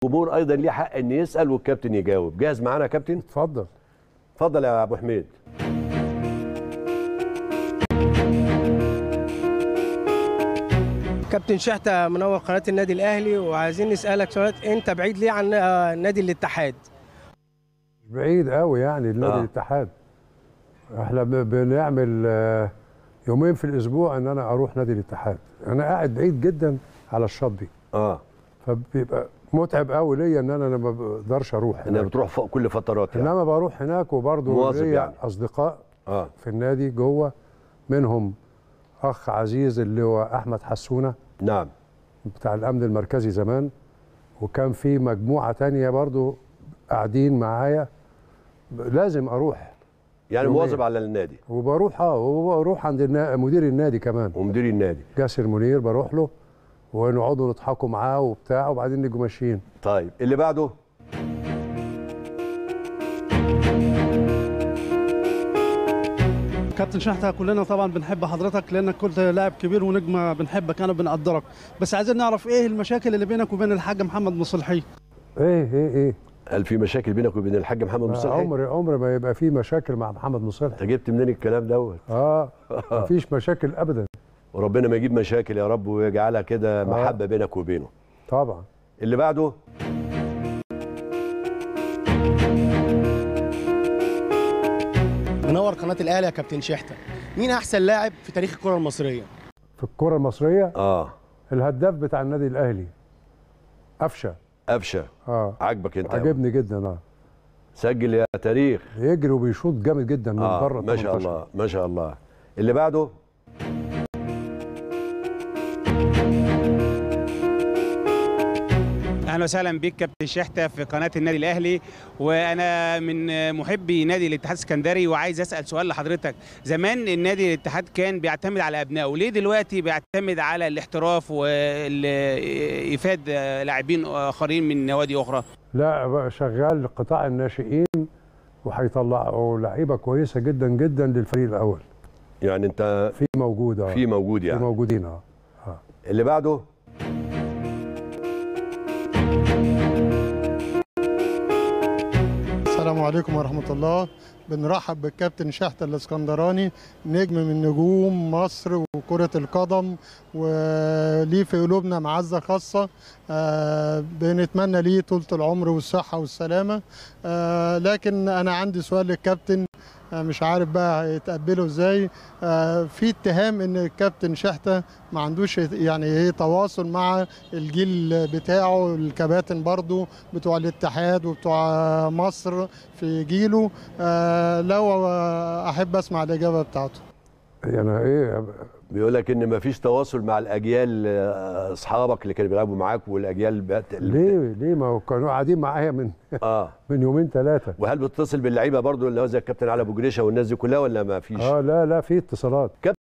الجمهور ايضا ليه حق ان يسال والكابتن يجاوب جاهز معانا يا كابتن اتفضل اتفضل يا ابو حميد كابتن شحتة منور قناة النادي الأهلي وعايزين نسألك سؤال أنت بعيد ليه عن آه، نادي الاتحاد؟ بعيد قوي يعني النادي آه. الاتحاد احنا ب- بنعمل آه، يومين في الاسبوع ان انا اروح نادي الاتحاد انا قاعد بعيد جدا على الشاطبي اه فبيبقى متعب قوي ليا ان انا ما بقدرش اروح انا هناك بتروح فوق كل فترات يعني انما بروح هناك وبرضه مواظب ليا يعني. اصدقاء اه في النادي جوه منهم اخ عزيز اللي هو احمد حسونه نعم بتاع الامن المركزي زمان وكان في مجموعه تانية برضو قاعدين معايا ب- لازم اروح يعني يومين. مواظب على النادي وبروح اه وبروح عند النا... مدير النادي كمان ومدير النادي جاسر منير بروح له ونقعدوا نضحكوا معاه وبتاع وبعدين نيجوا ماشيين طيب اللي بعده كابتن شحتة كلنا طبعا بنحب حضرتك لانك كنت لاعب كبير ونجم بنحبك انا بنقدرك بس عايزين نعرف ايه المشاكل اللي بينك وبين الحاج محمد مصلحي ايه ايه ايه هل في مشاكل بينك وبين الحاج محمد مصلحي عمر عمر ما يبقى في مشاكل مع محمد مصلحي انت جبت منين الكلام دوت اه مفيش مشاكل ابدا وربنا ما يجيب مشاكل يا رب ويجعلها كده محبه بينك وبينه طبعا اللي بعده منور قناه الاهلي يا كابتن شحته مين احسن لاعب في تاريخ الكره المصريه في الكره المصريه اه الهداف بتاع النادي الاهلي قفشه قفشه اه عاجبك انت أوي. عجبني جدا اه سجل يا تاريخ يجري وبيشوط جامد جدا من اه بره ما شاء 18. الله ما شاء الله اللي بعده اهلا وسهلا بيك كابتن شحته في قناه النادي الاهلي وانا من محبي نادي الاتحاد السكندري وعايز اسال سؤال لحضرتك زمان النادي الاتحاد كان بيعتمد على ابنائه ليه دلوقتي بيعتمد على الاحتراف وايفاد لاعبين اخرين من نوادي اخرى لا بقى شغال قطاع الناشئين وهيطلعوا لعيبه كويسه جدا جدا للفريق الاول يعني انت في موجود اه في موجود في يعني موجودين اه اللي بعده السلام عليكم ورحمة الله بنرحب بالكابتن شحتة الاسكندراني نجم من نجوم مصر وكرة القدم وليه في قلوبنا معزة خاصة آه، بنتمنى ليه طولة العمر والصحة والسلامة آه، لكن أنا عندي سؤال للكابتن آه، مش عارف بقى هيتقبله ازاي آه، في اتهام ان الكابتن شحتة ما عندوش يعني ايه تواصل مع الجيل بتاعه الكباتن برضو بتوع الاتحاد وبتوع مصر في جيله آه، لو آه، احب اسمع الاجابه بتاعته يعني ايه بيقول لك ان مفيش تواصل مع الاجيال آه، اصحابك اللي كانوا بيلعبوا معاك والاجيال بقت ليه ليه ما هو كانوا قاعدين معايا من اه من يومين ثلاثه وهل بتتصل باللعيبه برضو اللي هو زي الكابتن علي ابو جريشه والناس دي كلها ولا ما فيش اه لا لا في اتصالات